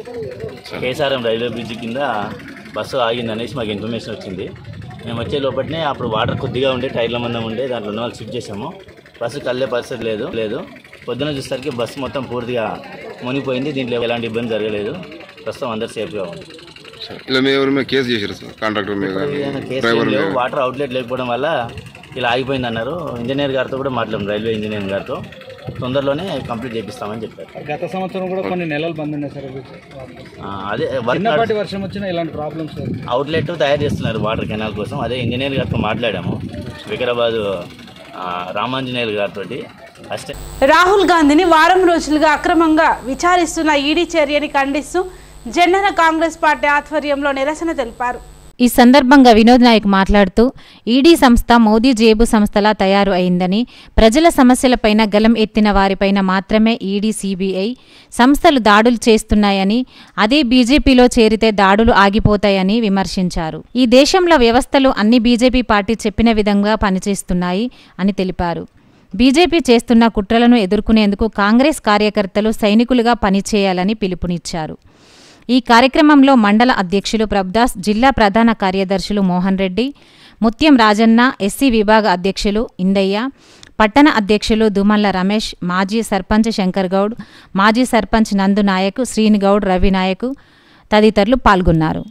కేసారం రైల్వే బ్రిడ్జ్ కింద బస్సు ఆగింది అనేసి మాకు ఇన్ఫర్మేషన్ వచ్చింది మేము వచ్చే లోపలనే అప్పుడు వాటర్ కొద్దిగా ఉండే టైర్ల మందం ఉండే దాంట్లో ఉన్న వాళ్ళు షిఫ్ట్ చేసాము బస్సు కళ్ళే పరిస్థితి లేదు లేదు పొద్దున చూసేసరికి బస్సు మొత్తం పూర్తిగా మునిగిపోయింది దీంట్లో ఎలాంటి ఇబ్బంది జరగలేదు ప్రస్తుతం అందరు సేఫ్గా ఉంది ఇలా మీ ఎవరి మీద కేసు చేశారు సార్ కాంట్రాక్టర్ మీద కానీ కేసు డ్రైవర్ ఏం మీద లేవు వాటర్ అవుట్లెట్ లేకపోవడం వల్ల ఇలా ఆగిపోయింది అన్నారు ఇంజనీర్ గారితో కూడా మాట్లాడాం రైల్వే ఇంజనీర్ గారితో తొందరలోనే కంప్లీట్ చేపిస్తామని చెప్పారు గత సంవత్సరం కూడా కొన్ని నెలలు బంద్ ఉన్నాయి సార్ అవి. ఆ, అదే వర్క్ చిన్నపాటి వర్షం వచ్చినా ఇలాంటి ప్రాబ్లమ్స్ అవుట్లెట్ తయారు చేస్తున్నారు వాటర్ కెనాల్ కోసం అదే ఇంజనీర్ గారితో మాట్లాడాము వికారాబాద్ ఆ, రామాంజనేయులు గారితో అసిస్టెంట్ రాహుల్ గాంధీని వారం రోజులుగా అక్రమంగా విచారిస్తున్న ఈడీ చర్యని ఖండిస్తూ జనన కాంగ్రెస్ పార్టీ ఆధ్వర్యంలో నిరసన తెలిపారు ఈ సందర్భంగా వినోద్ నాయక్ మాట్లాడుతూ ఈడీ సంస్థ మోదీ జేబు సంస్థలా తయారు అయిందని ప్రజల సమస్యలపైన గలం ఎత్తిన వారిపైన మాత్రమే ఈడీ సిబిఐ సంస్థలు దాడులు చేస్తున్నాయని అదే బీజేపీలో చేరితే దాడులు ఆగిపోతాయని విమర్శించారు ఈ దేశంలో వ్యవస్థలు అన్ని బీజేపీ పార్టీ చెప్పిన విధంగా పనిచేస్తున్నాయి అని తెలిపారు బీజేపీ చేస్తున్న కుట్రలను ఎదుర్కొనేందుకు కాంగ్రెస్ కార్యకర్తలు సైనికులుగా పనిచేయాలని పిలుపునిచ్చారు ఈ కార్యక్రమంలో మండల అధ్యక్షులు ప్రభుదాస్ జిల్లా ప్రధాన కార్యదర్శులు మోహన్ రెడ్డి ముత్యం రాజన్న ఎస్సీ విభాగ అధ్యక్షులు ఇందయ్య పట్టణ అధ్యక్షులు దుమల్ల రమేష్ మాజీ సర్పంచ్ శంకర్ గౌడ్ మాజీ సర్పంచ్ నందు నాయక్ శ్రీనిగౌడ్ రవి నాయక్ తదితరులు పాల్గొన్నారు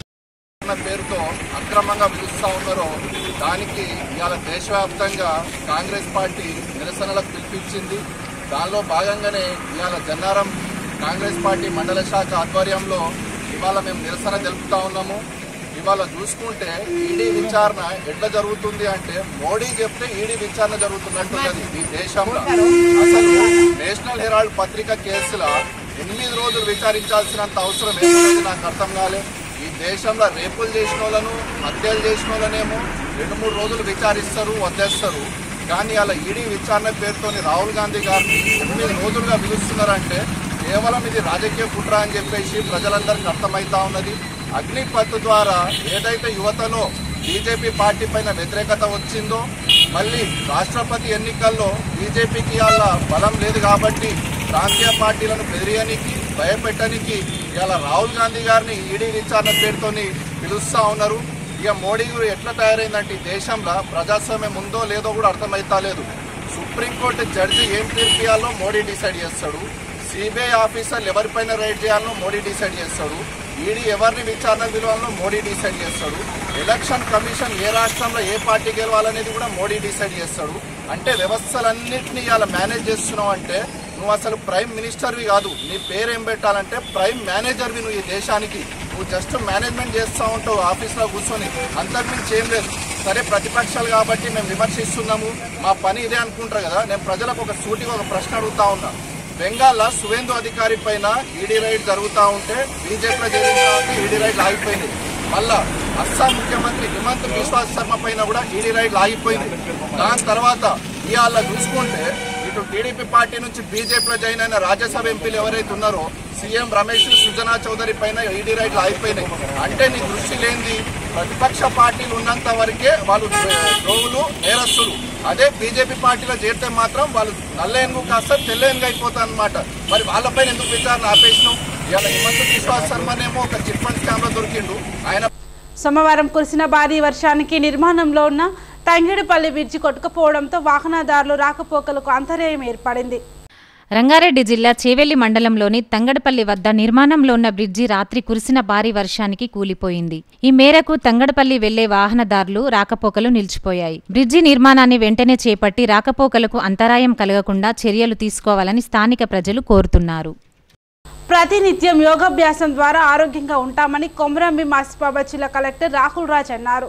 అన్న పేరుతో అక్రమంగా పిలుస్తూ ఉన్నారో దానికి ఇవాళ దేశవ్యాప్తంగా కాంగ్రెస్ పార్టీ నిరసనలకు పిలిపించింది దానిలో భాగంగానే ఇవాళ జన్నారం కాంగ్రెస్ పార్టీ మండల శాఖ ఆధ్వర్యంలో ఇవాళ మేము నిరసన తెలుపుతా ఉన్నాము ఇవాళ చూసుకుంటే ఈడీ విచారణ ఎట్లా జరుగుతుంది అంటే మోడీ చెప్తే ఈడీ విచారణ జరుగుతున్నట్టున్నది ఈ దేశంలో అసలు నేషనల్ హెరాల్డ్ పత్రిక కేసుల ఎనిమిది రోజులు విచారించాల్సినంత అవసరం ఏమున్నది నాకు అర్థం కాలే ఈ దేశంలో రేపులు చేసిన వాళ్ళను హత్యలు చేసిన వాళ్ళనేమో రెండు మూడు రోజులు విచారిస్తారు వదిలేస్తారు కానీ అలా ఈడీ విచారణ పేరుతోని రాహుల్ గాంధీ గారిని ఎనిమిది రోజులుగా పిలుస్తున్నారంటే కేవలం ఇది రాజకీయ కుట్ర అని చెప్పేసి ప్రజలందరికీ అర్థమవుతా ఉన్నది అగ్నిపత్ ద్వారా ఏదైతే యువతలో బీజేపీ పార్టీ పైన వ్యతిరేకత వచ్చిందో మళ్ళీ రాష్ట్రపతి ఎన్నికల్లో బీజేపీకి వాళ్ళ బలం లేదు కాబట్టి ప్రాంతీయ పార్టీలను బెదిరియనికి భయపెట్టడానికి ఇవాళ రాహుల్ గాంధీ గారిని ఈడీ విచారణ పేరుతోని పిలుస్తా ఉన్నారు ఇక మోడీ గారు ఎట్లా తయారైందంటే ఈ దేశంలో ప్రజాస్వామ్యం ఉందో లేదో కూడా అర్థమైతా లేదు సుప్రీంకోర్టు జడ్జి ఏం తీర్పు ఇవ్వాలో మోడీ డిసైడ్ చేస్తాడు సిబిఐ ఆఫీసర్లు ఎవరిపైన రైడ్ చేయాలో మోడీ డిసైడ్ చేస్తాడు ఈడీ ఎవరిని విచారణ పిలవాలో మోడీ డిసైడ్ చేస్తాడు ఎలక్షన్ కమిషన్ ఏ రాష్ట్రంలో ఏ పార్టీ గెలవాలనేది కూడా మోడీ డిసైడ్ చేస్తాడు అంటే వ్యవస్థలన్నింటినీ ఇలా మేనేజ్ చేస్తున్నావు అంటే నువ్వు అసలు ప్రైమ్ మినిస్టర్వి కాదు నీ పేరు ఏం పెట్టాలంటే ప్రైమ్ మేనేజర్వి నువ్వు ఈ దేశానికి నువ్వు జస్ట్ మేనేజ్మెంట్ చేస్తూ ఉంటావు ఆఫీస్లో కూర్చొని అంతకుమించి ఏం లేదు సరే ప్రతిపక్షాలు కాబట్టి మేము విమర్శిస్తున్నాము మా పని ఇదే అనుకుంటారు కదా నేను ప్రజలకు ఒక సూటిగా ఒక ప్రశ్న అడుగుతా ఉన్నా బెంగాల్లో సువేందు అధికారి పైన ఈడీ రైడ్ జరుగుతూ ఉంటే బీజేపీలో చేరిన తర్వాత ఈడీ రైడ్ ఆగిపోయింది మళ్ళా అస్సాం ముఖ్యమంత్రి హిమంత్ బిశ్వా శర్మ పైన కూడా ఈడీ రైడ్ ఆగిపోయింది దాని తర్వాత ఇవాళ చూసుకుంటే ఇటు టీడీపీ పార్టీ నుంచి బీజేపీలో జాయిన్ అయిన రాజ్యసభ ఎంపీలు ఎవరైతే ఉన్నారో సీఎం రమేష్ సుజనా చౌదరి పైన ఈడీ రైడ్లు అయిపోయినాయి అంటే నీ దృష్టి లేనిది ప్రతిపక్ష పార్టీలు ఉన్నంత వరకే వాళ్ళు ద్రోవులు నేరస్తులు అదే బీజేపీ పార్టీలో చేరితే మాత్రం వాళ్ళు నల్ల ఏనుగు కాస్త తెల్ల ఏనుగు అయిపోతారు అనమాట మరి వాళ్ళపైన ఎందుకు విచారణ ఆపేసినాం ఇవాళ హిమంత విశ్వాస్ శర్మనేమో ఒక చిట్ ఫండ్ స్కామ్ లో దొరికిండు ఆయన సోమవారం కురిసిన భారీ వర్షానికి నిర్మాణంలో ఉన్న తంగేడుపల్లి బ్రిడ్జి కొట్టుకుపోవడంతో వాహనదారులు రాకపోకలకు అంతరాయం ఏర్పడింది రంగారెడ్డి జిల్లా చేవెల్లి మండలంలోని తంగడపల్లి వద్ద నిర్మాణంలో ఉన్న బ్రిడ్జి రాత్రి కురిసిన భారీ వర్షానికి కూలిపోయింది ఈ మేరకు తంగడపల్లి వెళ్లే వాహనదారులు రాకపోకలు నిలిచిపోయాయి బ్రిడ్జి నిర్మాణాన్ని వెంటనే చేపట్టి రాకపోకలకు అంతరాయం కలగకుండా చర్యలు తీసుకోవాలని స్థానిక ప్రజలు కోరుతున్నారు ప్రతినిత్యం యోగాభ్యాసం ద్వారా ఆరోగ్యంగా ఉంటామని కొమరంభీం ఆసిఫాబాద్ జిల్లా కలెక్టర్ రాహుల్ రాజ్ అన్నారు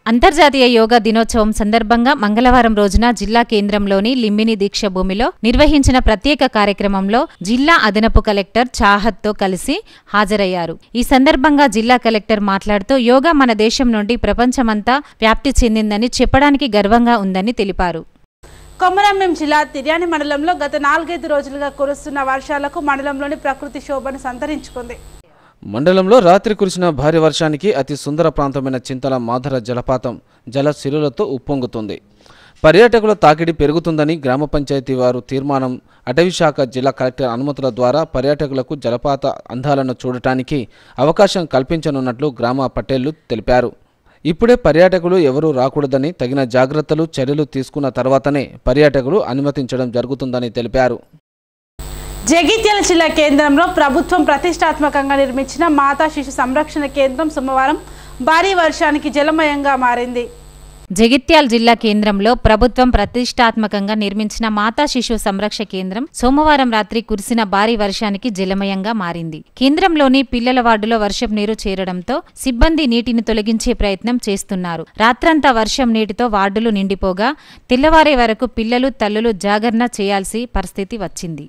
అంతర్జాతీయ యోగా దినోత్సవం సందర్భంగా మంగళవారం రోజున జిల్లా కేంద్రంలోని లింబిని దీక్ష భూమిలో నిర్వహించిన ప్రత్యేక కార్యక్రమంలో జిల్లా అదనపు కలెక్టర్ చాహత్తో కలిసి హాజరయ్యారు ఈ సందర్భంగా జిల్లా కలెక్టర్ మాట్లాడుతూ యోగా మన దేశం నుండి ప్రపంచమంతా వ్యాప్తి చెందిందని చెప్పడానికి గర్వంగా ఉందని తెలిపారు కొమరంభీం జిల్లా తిర్యాని మండలంలో గత నాలుగైదు రోజులుగా కురుస్తున్న వర్షాలకు మండలంలోని ప్రకృతి శోభను సంతరించుకుంది మండలంలో రాత్రి కురిసిన భారీ వర్షానికి అతి సుందర ప్రాంతమైన చింతల మాధర జలపాతం జల సిరులతో ఉప్పొంగుతుంది పర్యాటకుల తాకిడి పెరుగుతుందని గ్రామ పంచాయతీ వారు తీర్మానం అటవీశాఖ జిల్లా కలెక్టర్ అనుమతుల ద్వారా పర్యాటకులకు జలపాత అందాలను చూడటానికి అవకాశం కల్పించనున్నట్లు గ్రామ పటేళ్లు తెలిపారు ఇప్పుడే పర్యాటకులు ఎవరూ రాకూడదని తగిన జాగ్రత్తలు చర్యలు తీసుకున్న తర్వాతనే పర్యాటకులు అనుమతించడం జరుగుతుందని తెలిపారు జగిత్యాల జిల్లా కేంద్రంలో ప్రభుత్వం ప్రతిష్టాత్మకంగా నిర్మించిన మాతా శిశు సంరక్షణ కేంద్రం సోమవారం భారీ వర్షానికి జలమయంగా మారింది జగిత్యాల జిల్లా కేంద్రంలో ప్రభుత్వం ప్రతిష్టాత్మకంగా నిర్మించిన మాతా శిశు సంరక్ష కేంద్రం సోమవారం రాత్రి కురిసిన భారీ వర్షానికి జలమయంగా మారింది కేంద్రంలోని పిల్లల వార్డులో వర్షపు నీరు చేరడంతో సిబ్బంది నీటిని తొలగించే ప్రయత్నం చేస్తున్నారు రాత్రంతా వర్షం నీటితో వార్డులు నిండిపోగా తెల్లవారే వరకు పిల్లలు తల్లులు జాగరణ చేయాల్సి పరిస్థితి వచ్చింది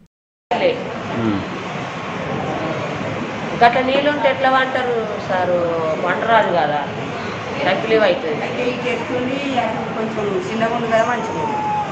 గట్ల నీళ్ళు ఉంటే ఎట్లా వంటారు సారు వండరాదు కదా తక్కువ అవుతుంది కొంచెం చిన్నగా ఉంది కదా మంచిగా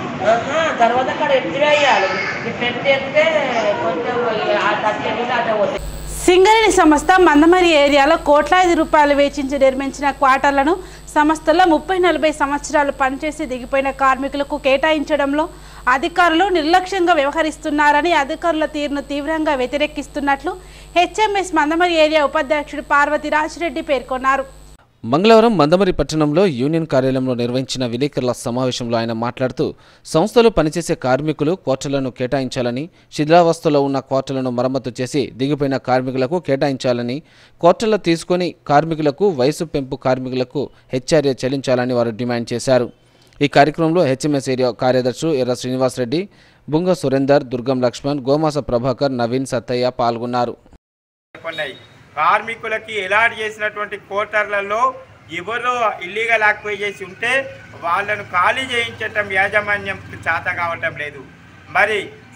తర్వాత అక్కడ ఎత్తి వేయాలి ఇట్లా ఎత్తి ఎత్తితే కొంచెం ఆ తక్కువ నీళ్ళు అట్లా పోతాయి సింగరేణి సంస్థ మందమరి ఏరియాలో కోట్లాది రూపాయలు వేచించి నిర్మించిన క్వార్టర్లను సంస్థలో ముప్పై నలభై సంవత్సరాలు పనిచేసి దిగిపోయిన కార్మికులకు కేటాయించడంలో అధికారులు నిర్లక్ష్యంగా వ్యవహరిస్తున్నారని అధికారుల తీరును తీవ్రంగా వ్యతిరేకిస్తున్నట్లు హెచ్ఎంఎస్ మందమరి ఏరియా ఉపాధ్యక్షుడు పార్వతీరాజ్ రెడ్డి పేర్కొన్నారు మంగళవారం మందమరి పట్టణంలో యూనియన్ కార్యాలయంలో నిర్వహించిన విలేకరుల సమావేశంలో ఆయన మాట్లాడుతూ సంస్థలో పనిచేసే కార్మికులు క్వార్టర్లను కేటాయించాలని శిథిలావస్థలో ఉన్న క్వార్టర్లను మరమ్మతు చేసి దిగిపోయిన కార్మికులకు కేటాయించాలని క్వార్టర్లు తీసుకొని కార్మికులకు వయసు పెంపు కార్మికులకు హెచ్ఆర్ఏ చెల్లించాలని వారు డిమాండ్ చేశారు ఈ కార్యక్రమంలో హెచ్ఎంఎస్ ఏరియా కార్యదర్శులు ఎర్ర శ్రీనివాసరెడ్డి బుంగ సురేందర్ దుర్గం లక్ష్మణ్ గోమాస ప్రభాకర్ నవీన్ సత్తయ్య పాల్గొన్నారు ఉన్నాయి కార్మికులకి ఎలాట్ చేసినటువంటి క్వార్టర్లలో ఎవరో ఇల్లీగల్ ఆక్యుపై చేసి ఉంటే వాళ్ళను ఖాళీ చేయించటం యాజమాన్యం చేత కావటం లేదు మరి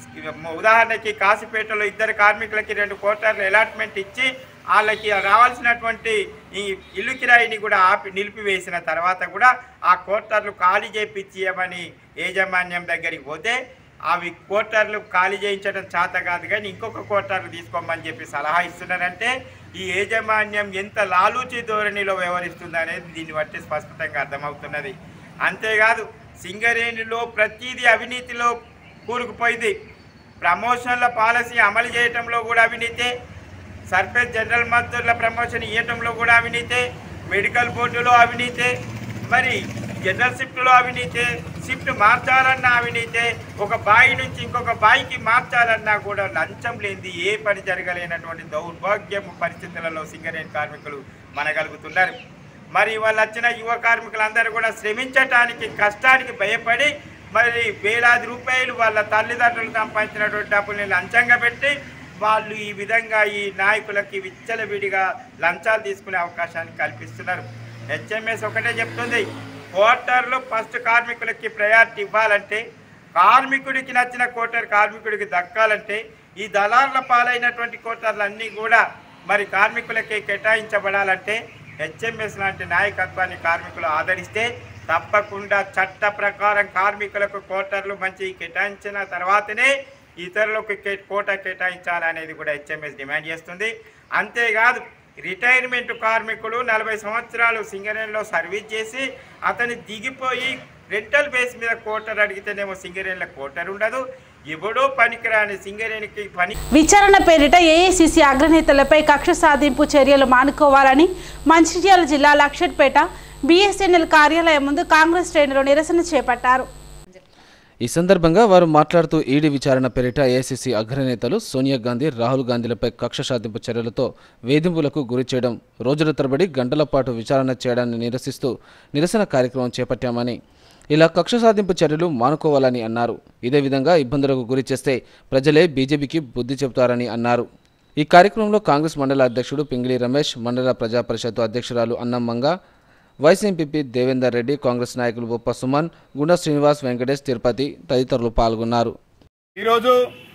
ఉదాహరణకి కాసిపేటలో ఇద్దరు కార్మికులకి రెండు క్వార్టర్లు అలాట్మెంట్ ఇచ్చి వాళ్ళకి రావాల్సినటువంటి ఈ ఇల్లు కిరాయిని కూడా ఆపి నిలిపివేసిన తర్వాత కూడా ఆ క్వార్టర్లు ఖాళీ చేయించేయమని యాజమాన్యం దగ్గరికి పోతే అవి క్వార్టర్లు ఖాళీ చేయించడం చేత కాదు కానీ ఇంకొక క్వార్టర్లు తీసుకోమని చెప్పి సలహా ఇస్తున్నారంటే ఈ యాజమాన్యం ఎంత లాలూచి ధోరణిలో వ్యవహరిస్తుంది అనేది దీన్ని బట్టి స్పష్టంగా అర్థమవుతున్నది అంతేకాదు సింగరేణిలో ప్రతిదీ అవినీతిలో కూరుకుపోయింది ప్రమోషన్ల పాలసీ అమలు చేయటంలో కూడా అవినీతే సర్ఫేస్ జనరల్ మంత్రుల ప్రమోషన్ ఇవ్వటంలో కూడా అవినీతే మెడికల్ బోర్డులో అవినీతే మరి జనరల్ షిఫ్ట్లో అవినీతే షిఫ్ట్ మార్చాలన్నా అవినీతే ఒక బాయి నుంచి ఇంకొక బాయికి మార్చాలన్నా కూడా లంచం లేనిది ఏ పని జరగలేనటువంటి దౌర్భాగ్యం పరిస్థితులలో సింగరేణి కార్మికులు మనగలుగుతున్నారు మరి వాళ్ళు వచ్చిన యువ కార్మికులందరూ కూడా శ్రమించటానికి కష్టానికి భయపడి మరి వేలాది రూపాయలు వాళ్ళ తల్లిదండ్రులు సంపాదించినటువంటి డబ్బుల్ని లంచంగా పెట్టి వాళ్ళు ఈ విధంగా ఈ నాయకులకి విచ్చలవిడిగా లంచాలు తీసుకునే అవకాశాన్ని కల్పిస్తున్నారు హెచ్ఎంఎస్ ఒకటే చెప్తుంది క్వార్టర్లో ఫస్ట్ కార్మికులకి ప్రయారిటీ ఇవ్వాలంటే కార్మికుడికి నచ్చిన క్వార్టర్ కార్మికుడికి దక్కాలంటే ఈ దళారుల పాలైనటువంటి క్వార్టర్లు అన్నీ కూడా మరి కార్మికులకే కేటాయించబడాలంటే హెచ్ఎంఎస్ లాంటి నాయకత్వాన్ని కార్మికులు ఆదరిస్తే తప్పకుండా చట్ట ప్రకారం కార్మికులకు కోటర్లు మంచి కేటాయించిన తర్వాతనే ఇతరులకు కే కోట కేటాయించాలనేది కూడా హెచ్ఎంఎస్ డిమాండ్ చేస్తుంది అంతేకాదు రిటైర్మెంట్ కార్మికులు నలభై సంవత్సరాలు సింగరేణిలో సర్వీస్ చేసి అతను దిగిపోయి రెంటల్ బేస్ మీద కోటర్ అడిగితేనేమో సింగరేణిలో కోటర్ ఉండదు ఎవడో పనికిరాని సింగరేణికి పని విచారణ పేరిట ఏఐసిసి అగ్రనేతలపై కక్ష సాధింపు చర్యలు మానుకోవాలని మంచిర్యాల జిల్లా లక్షట్పేట బిఎస్ఎన్ఎల్ కార్యాలయం ముందు కాంగ్రెస్ శ్రేణులు నిరసన చేపట్టారు ఈ సందర్భంగా వారు మాట్లాడుతూ ఈడీ విచారణ పేరిట ఏఐసిసి అగ్రనేతలు సోనియా గాంధీ రాహుల్ గాంధీలపై కక్ష సాధింపు చర్యలతో వేధింపులకు గురి చేయడం రోజుల తరబడి గంటల పాటు విచారణ చేయడాన్ని నిరసిస్తూ నిరసన కార్యక్రమం చేపట్టామని ఇలా కక్ష సాధింపు చర్యలు మానుకోవాలని అన్నారు ఇదే విధంగా ఇబ్బందులకు గురి చేస్తే ప్రజలే బీజేపీకి బుద్ధి చెబుతారని అన్నారు ఈ కార్యక్రమంలో కాంగ్రెస్ మండల అధ్యక్షుడు పింగిలి రమేష్ మండల ప్రజా పరిషత్ అధ్యక్షురాలు అన్నమ్మంగ వైస్ ఎంపీపీ దేవేందర్ రెడ్డి కాంగ్రెస్ నాయకులు బొప్ప సుమన్ గుండ శ్రీనివాస్ వెంకటేష్ తిరుపతి తదితరులు పాల్గొన్నారు ఈరోజు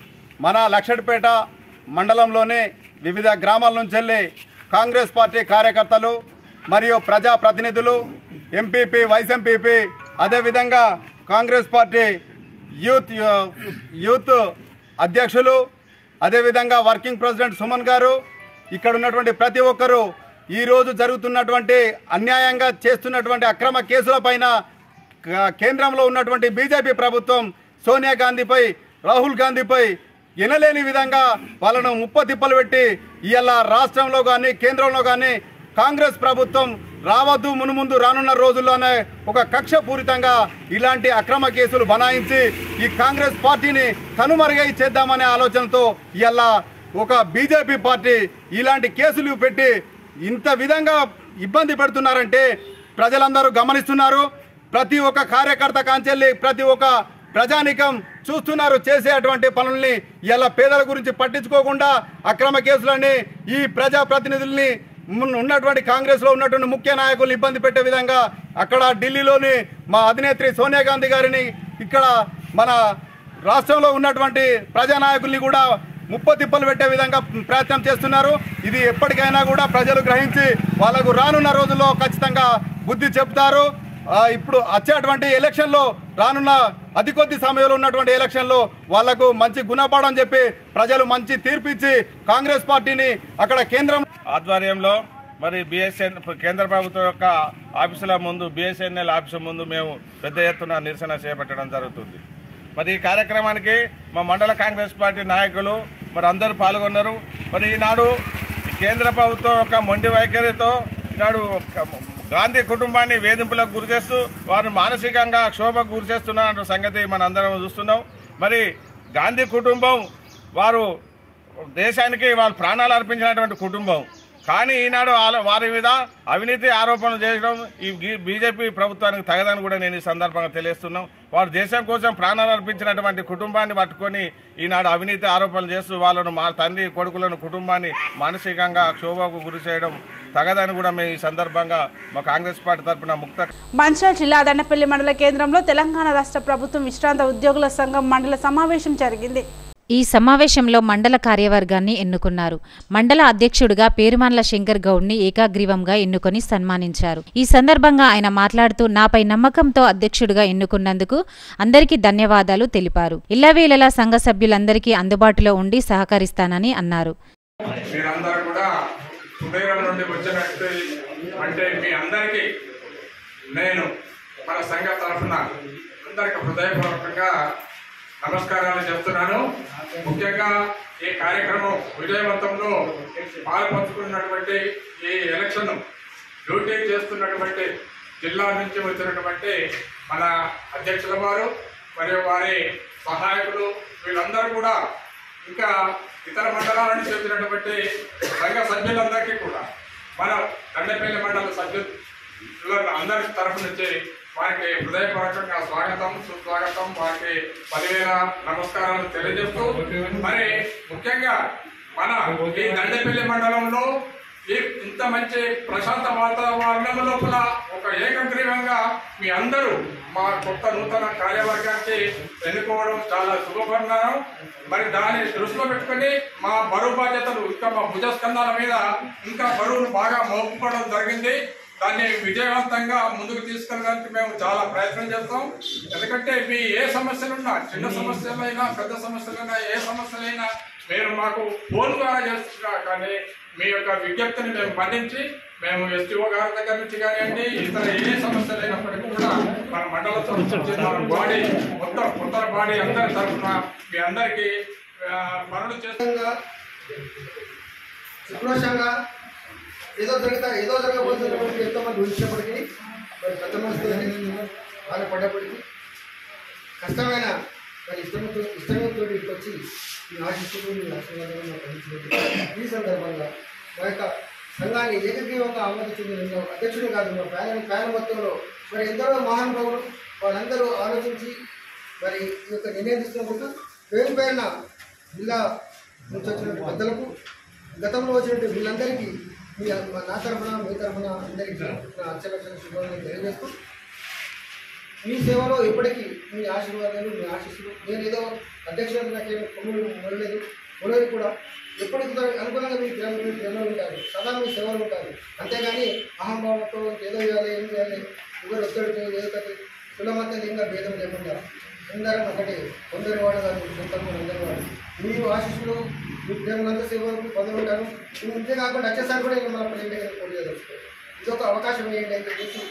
మన లక్షడిపేట మండలంలోని వివిధ గ్రామాల నుంచి వెళ్ళి కాంగ్రెస్ పార్టీ కార్యకర్తలు మరియు ప్రజాప్రతినిధులు ఎంపీపీ వైస్ ఎంపీపీ అదేవిధంగా కాంగ్రెస్ పార్టీ యూత్ యూత్ అధ్యక్షులు అదేవిధంగా వర్కింగ్ ప్రెసిడెంట్ సుమన్ గారు ఇక్కడ ఉన్నటువంటి ప్రతి ఒక్కరూ ఈరోజు జరుగుతున్నటువంటి అన్యాయంగా చేస్తున్నటువంటి అక్రమ కేసులపైన క- కేంద్రంలో ఉన్నటువంటి బీజేపీ ప్రభుత్వం సోనియా గాంధీపై రాహుల్ గాంధీపై ఎనలేని విధంగా వాళ్ళను ముప్ప తిప్పలు పెట్టి ఇవాళ రాష్ట్రంలో కానీ కేంద్రంలో కానీ కాంగ్రెస్ ప్రభుత్వం రావద్దు మునుముందు రానున్న రోజుల్లోనే ఒక కక్ష పూరితంగా ఇలాంటి అక్రమ కేసులు బనాయించి ఈ కాంగ్రెస్ పార్టీని కనుమరుగై చేద్దామనే ఆలోచనతో ఇవాళ ఒక బీజేపీ పార్టీ ఇలాంటి కేసులు పెట్టి ఇంత విధంగా ఇబ్బంది పెడుతున్నారంటే ప్రజలందరూ గమనిస్తున్నారు ప్రతి ఒక్క కార్యకర్త కాంచెల్లి ప్రతి ఒక్క ప్రజానికం చూస్తున్నారు చేసేటువంటి పనుల్ని ఇలా పేదల గురించి పట్టించుకోకుండా అక్రమ కేసులని ఈ ప్రజాప్రతినిధుల్ని మున్- ఉన్నటువంటి కాంగ్రెస్లో ఉన్నటువంటి ముఖ్య నాయకులు ఇబ్బంది పెట్టే విధంగా అక్కడ ఢిల్లీలోని మా అధినేత్రి సోనియా గాంధీ గారిని ఇక్కడ మన రాష్ట్రంలో ఉన్నటువంటి ప్రజానాయకుల్ని కూడా ముప్ప తిప్పలు పెట్టే విధంగా ప్రయత్నం చేస్తున్నారు ఇది ఎప్పటికైనా కూడా ప్రజలు గ్రహించి వాళ్ళకు రానున్న రోజుల్లో ఖచ్చితంగా బుద్ధి చెప్తారు ఆ, ఇప్పుడు వచ్చేటువంటి ఎలక్షన్లో రానున్న అతి కొద్ది సమయంలో ఉన్నటువంటి ఎలక్షన్లో వాళ్లకు మంచి గుణపాఠం చెప్పి ప్రజలు మంచి తీర్పిచ్చి కాంగ్రెస్ పార్టీని అక్కడ కేంద్రం ఆధ్వర్యంలో మరి బిఎస్ఎన్ కేంద్ర ప్రభుత్వం యొక్క ఆఫీసుల ముందు బిఎస్ఎన్ఎల్ ఆఫీసు ముందు మేము పెద్ద ఎత్తున నిరసన చేపట్టడం జరుగుతుంది మరి ఈ కార్యక్రమానికి మా మండల కాంగ్రెస్ పార్టీ నాయకులు మరి అందరూ పాల్గొన్నారు మరి ఈనాడు ఈ కేంద్ర ప్రభుత్వం యొక్క మొండి వైఖరితో ఈనాడు ఒక గాంధీ కుటుంబాన్ని వేధింపులకు గురి చేస్తూ వారు మానసికంగా క్షోభకు గురి చేస్తున్న సంగతి మన అందరం చూస్తున్నాం మరి గాంధీ కుటుంబం వారు దేశానికి వాళ్ళు ప్రాణాలు అర్పించినటువంటి కుటుంబం కానీ ఈనాడు ఆల- వారి మీద అవినీతి ఆరోపణలు చేయడం ఈ బీ- బీజేపీ ప్రభుత్వానికి తగదని కూడా నేను ఈ సందర్భంగా తెలియస్తున్నాం వారు దేశం కోసం ప్రాణాలు అర్పించినటువంటి కుటుంబాన్ని పట్టుకొని ఈనాడు అవినీతి ఆరోపణలు చేస్తూ వాళ్ళను మా తండ్రి కొడుకులను కుటుంబాన్ని మానసికంగా క్షోభకు గురి చేయడం తగదని కూడా మేము ఈ సందర్భంగా మా కాంగ్రెస్ పార్టీ తరఫున ముక్త మంచిర్యాల జిల్లా దండపల్లి మండల కేంద్రంలో తెలంగాణ రాష్ట్ర ప్రభుత్వం విశ్రాంత ఉద్యోగుల సంఘం మండల సమావేశం జరిగింది ఈ సమావేశంలో మండల కార్యవర్గాన్ని ఎన్నుకున్నారు మండల అధ్యక్షుడిగా పేరుమాన్ల శంకర్ గౌడ్ని ఏకాగ్రీవంగా ఎన్నుకొని సన్మానించారు ఈ సందర్భంగా ఆయన మాట్లాడుతూ నాపై నమ్మకంతో అధ్యక్షుడిగా ఎన్నుకున్నందుకు అందరికీ ధన్యవాదాలు తెలిపారు ఇళ్లవేళలా సంఘ సభ్యులందరికీ అందుబాటులో ఉండి సహకరిస్తానని అన్నారు మీరందరూ కూడా హృదయం నుండి వచ్చినట్టు అంటే మీ అందరికీ నేను మన సంఘ తరఫున అందరికి హృదయపూర్వకంగా నమస్కారాలు చెప్తున్నాను ముఖ్యంగా ఈ కార్యక్రమం విజయవంతంలో పాల్పంచుకున్నటువంటి ఈ ఎలక్షన్ డ్యూటీ చేస్తున్నటువంటి జిల్లా నుంచి వచ్చినటువంటి మన అధ్యక్షుల వారు మరియు వారి సహాయకులు వీళ్ళందరూ కూడా ఇంకా ఇతర మండలాల నుంచి వచ్చినటువంటి సంఘ సభ్యులందరికీ కూడా మన దండపల్లి మండల సభ్యుల అందరి తరఫు నుంచి వారికి హృదయపూర్వకంగా స్వాగతం సుస్వాగతం వారికి పదివేల నమస్కారాలు తెలియజేస్తూ మరి ముఖ్యంగా మన ఈ దండపల్లి మండలంలో ఈ ఇంత మంచి ప్రశాంత వాతావరణం లోపల ఒక ఏకగ్రీవంగా మీ అందరూ మా కొత్త నూతన కార్యవర్గానికి ఎన్నుకోవడం చాలా శుభపరిణామం మరి దాన్ని దృష్టిలో పెట్టుకొని మా బరువు బాధ్యతలు ఇంకా మా భుజస్కంధాల మీద ఇంకా బరువును బాగా మోపుకోవడం జరిగింది దాన్ని విజయవంతంగా ముందుకు తీసుకెళ్ళడానికి మేము చాలా ప్రయత్నం చేస్తాం ఎందుకంటే మీ ఏ సమస్యలున్నా చిన్న సమస్యలైనా పెద్ద సమస్యలైనా ఏ సమస్యలైనా మీరు మాకు ఫోన్ ద్వారా చేస్తున్నారు కానీ మీ యొక్క విజ్ఞప్తిని మేము మన్నించి మేము ఎస్టీఓ గారి దగ్గర నుంచి కానివ్వండి ఇతర ఏ సమస్యలు అయినప్పటికీ కూడా మన మండల బాడీ మొత్తం కొత్త బాడీ అందరి తరఫున మీ అందరికీ ఆ, పనులు చేస్తున్నా సంతోషంగా ఏదో జరుగుతా ఏదో జరగబోతున్నటువంటి ఎంతో మంది ఊహించినప్పటికీ మరి పెద్ద మనసుతో బాధపడ్డప్పటికీ కష్టమైన మరి ఇష్టంతో ఇష్టంతో ఇక్కడికి వచ్చి మీ ఆశిస్తూ మీ ఆశీర్వాదాలు మాకు అందించినట్టు ఈ సందర్భంగా మా యొక్క సంఘాన్ని ఏకగ్రీవంగా ఆమోదించింది నేను అధ్యక్షుడు కాదు మా ప్యానల్ ప్యానల్ మొత్తంలో మరి ఎందరో మహానుభావులు వాళ్ళందరూ ఆలోచించి మరి ఈ యొక్క నిర్ణయం తీసుకున్నప్పుడు పేరు పేరున జిల్లా నుంచి వచ్చినటువంటి పెద్దలకు గతంలో వచ్చినటువంటి వీళ్ళందరికీ మీ నా తరఫున మీ తరఫున అందరికీ నా అక్షరక్షర శుభాలను తెలియజేస్తూ మీ సేవలో ఎప్పటికీ మీ ఆశీర్వాదాలు మీ ఆశీస్సులు నేను ఏదో అధ్యక్షుడు నాకేం కొమ్ములు మొదలేదు మొదలు కూడా ఎప్పటికి కూడా అనుగుణంగా మీ ప్రేమ మీ ప్రేమలో ఉంటారు సదా మీ సేవలు ఉంటారు అంతేగాని అహంభావంతో ఏదో చేయాలి ఏం చేయాలి ఎవరు ఒత్తిడితో ఏదో ఒకటి కులమత లింగ భేదం లేకుండా అందరం ఒకటి కొందరు వాడు కాదు కొంతమంది అందరి వాడు మీరు ఆశీస్సులు మీ ప్రేమలంతా సేవలకు పొందుకుంటాను ఇంతే కాకుండా వచ్చేసారి కూడా నేను మన ప్రేమ పోటీ చేయదలుచుకోవాలి ఇది ఒక అవకాశం ఏంటి అని చెప్పేసి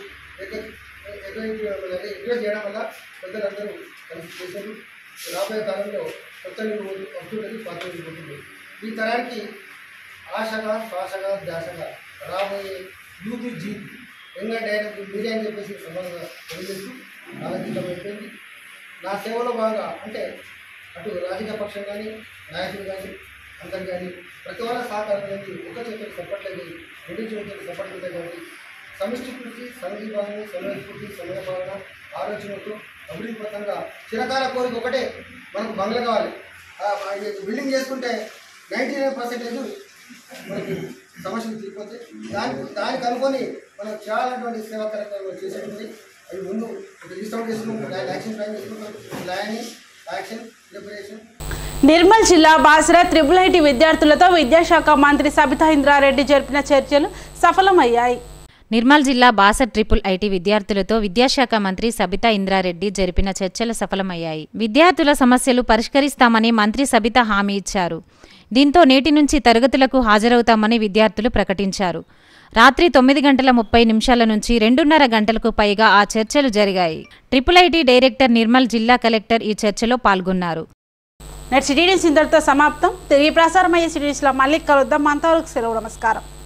ఎంకరేజ్ చేయడం వల్ల పెద్దలందరూ కలిసి చేశారు రాబోయే కాలంలో కొత్త నీళ్ళు వస్తుంటుంది పాత నీళ్ళు పోతుంది ఈ తరానికి ఆశగా శ్వాసగా ధ్యాసగా రాబోయే యూత్ జీత్ ఎందుకంటే ఆయన మీరే అని చెప్పేసి సమానంగా తెలియజేస్తూ ఆలోచించడం అయిపోయింది నా సేవలో భాగంగా అంటే అటు రాజకీయ పక్షం కానీ నాయకులు కానీ అందరు కానీ ప్రతి వాళ్ళ సహకారం అనేది ఒక చేతులు సపోర్ట్లేదు రెండు చేతులు సపోర్ట్ ఉంటాయి కాబట్టి సమిష్టి కృషి సంఘీభావం సమయస్ఫూర్తి సమయభావన ఆలోచనతో అభివృద్ధి పథంగా చిరకాల కోరిక ఒకటే మనకు బంగ్లా కావాలి ఆ, ఆ, ఈ బిల్డింగ్ చేసుకుంటే నైంటీ నైన్ పర్సెంటేజ్ మనకి సమస్యలు తీరిపోతాయి దానికి దానికి అనుకొని మనం చేయాలన్నటువంటి సేవా కార్యక్రమాలు చేసేటువంటి అవి ముందు ఒక రిజిస్టర్ చేసుకుంటాం యాక్షన్ ప్లాన్ చేసుకుంటాం ప్లానింగ్ యాక్షన్ ప్రిపరేషన్ నిర్మల్ జిల్లా బాసర త్రిబుల్ ఐటీ విద్యార్థులతో విద్యాశాఖ మంత్రి సబితా ఇంద్రారెడ్డి జరిపిన చర్చలు సఫలమయ్యాయి నిర్మల్ జిల్లా బాసర్ ట్రిపుల్ ఐటీ విద్యార్థులతో విద్యాశాఖ మంత్రి సబితా ఇంద్రారెడ్డి జరిపిన చర్చలు సఫలమయ్యాయి విద్యార్థుల సమస్యలు పరిష్కరిస్తామని మంత్రి సబిత హామీ ఇచ్చారు దీంతో నేటి నుంచి తరగతులకు హాజరవుతామని విద్యార్థులు ప్రకటించారు రాత్రి తొమ్మిది గంటల ముప్పై నిమిషాల నుంచి రెండున్నర గంటలకు పైగా ఆ చర్చలు జరిగాయి ట్రిపుల్ ఐటీ డైరెక్టర్ నిర్మల్ జిల్లా కలెక్టర్ ఈ చర్చలో పాల్గొన్నారు నెట్ సిటీ న్యూస్ ఇంతటితో సమాప్తం తిరిగి ప్రసారం అయ్యే సిటీస్లో మళ్ళీ కలుద్దాం అంతవరకు సెలవు నమస్కారం